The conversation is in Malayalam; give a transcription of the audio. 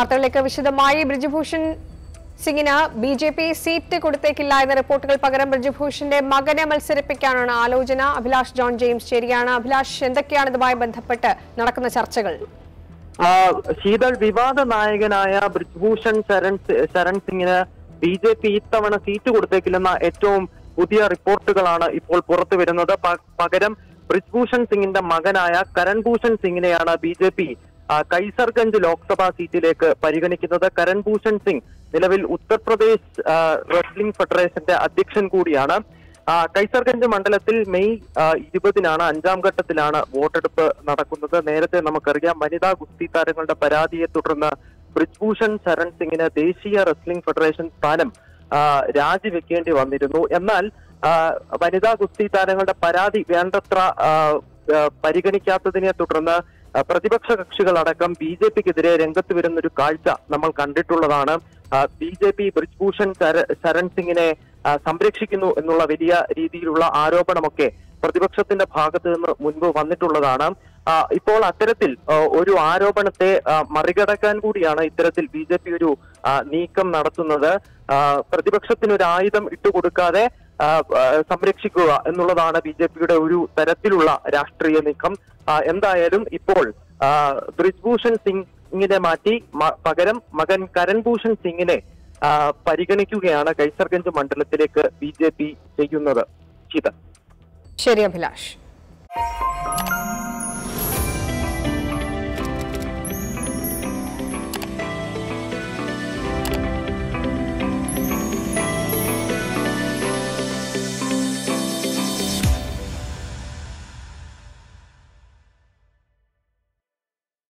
വാർത്തകളിലേക്ക് വിശദമായി ബ്രിജഭൂഷൺ സിംഗിന് ബി ജെ പി സീറ്റ് കൊടുത്തേക്കില്ല എന്ന റിപ്പോർട്ടുകൾ പകരം ബ്രിജഭൂഷന്റെ മകനെ മത്സരിപ്പിക്കാനാണ് ആലോചന അഭിലാഷ് ജോൺ ജെയിംസ് ശരിയാണ് അഭിലാഷ് എന്തൊക്കെയാണ് ഇതുമായി ബന്ധപ്പെട്ട് നടക്കുന്ന ചർച്ചകൾ ആ, ശീതൾ വിവാദ നായകനായ ബ്രിജ്ഭൂഷൺ ശരൺ ശരൺ സിംഗിന് ബി ജെ പി ഇത്തവണ സീറ്റ് കൊടുത്തേക്കില്ലെന്ന ഏറ്റവും പുതിയ റിപ്പോർട്ടുകളാണ് ഇപ്പോൾ പുറത്തു വരുന്നത് പ- പകരം ബ്രിജ്ഭൂഷൺ സിംഗിന്റെ മകനായ കരൺഭൂഷൺ സിംഗിനെയാണ് B J P Kaiserganj Lok Sabha സീറ്റിലേക്ക് പരിഗണിക്കുന്നത് കരൺഭൂഷൺ സിംഗ് നിലവിൽ ഉത്തർപ്രദേശ് ആ, റെസ്ലിംഗ് ഫെഡറേഷന്റെ അധ്യക്ഷൻ കൂടിയാണ് ആ, കൈസർഗഞ്ച് മണ്ഡലത്തിൽ മെയ് ആ, ഇരുപതിനാണ് അഞ്ചാം ഘട്ടത്തിലാണ് വോട്ടെടുപ്പ് നടക്കുന്നത് നേരത്തെ നമുക്കറിയാം വനിതാ ഗുസ്തി താരങ്ങളുടെ പരാതിയെ തുടർന്ന് ബ്രിജ്ഭൂഷൺ ശരൺ സിംഗിന് ദേശീയ റെസ്ലിംഗ് ഫെഡറേഷൻ സ്ഥാനം ആ, രാജിവെക്കേണ്ടി വന്നിരുന്നു എന്നാൽ ആ, വനിതാ ഗുസ്തി താരങ്ങളുടെ പരാതി വേണ്ടത്ര ആ, ആ, പരിഗണിക്കാത്തതിനെ തുടർന്ന് ആ, പ്രതിപക്ഷ കക്ഷികളടക്കം ബി ജെ പിക്കെതിരെ രംഗത്ത് വരുന്ന ഒരു കാഴ്ച നമ്മൾ കണ്ടിട്ടുള്ളതാണ് ബി ജെ പി ബ്രിജ്ഭൂഷൺ ശര- ശരൺ സിംഗിനെ ആ, സംരക്ഷിക്കുന്നു എന്നുള്ള വലിയ രീതിയിലുള്ള ആരോപണമൊക്കെ പ്രതിപക്ഷത്തിന്റെ ഭാഗത്ത് നിന്ന് മുൻപ് വന്നിട്ടുള്ളതാണ് ആ, ഇപ്പോൾ അത്തരത്തിൽ ആ, ഒരു ആരോപണത്തെ ആ, മറികടക്കാൻ കൂടിയാണ് ഇത്തരത്തിൽ ബി ജെ പി ഒരു ആ, നീക്കം നടത്തുന്നത് ആ, പ്രതിപക്ഷത്തിന് ഒരു ആയുധം ഇട്ടുകൊടുക്കാതെ ആ, ആ, സംരക്ഷിക്കുക എന്നുള്ളതാണ് ബി ജെ പിയുടെ ഒരു തരത്തിലുള്ള രാഷ്ട്രീയ നീക്കം ആ, എന്തായാലും ഇപ്പോൾ ആ, ബ്രിജ്ഭൂഷൺ സിംഗിനെ മാറ്റി മ- പകരം മകൻ കരൺഭൂഷൺ സിംഗിനെ ആ, പരിഗണിക്കുകയാണ് കൈസർഗഞ്ച് മണ്ഡലത്തിലേക്ക് ബി ജെ പി ചെയ്യുന്നത് ശീത ശരി അഭിലാഷ്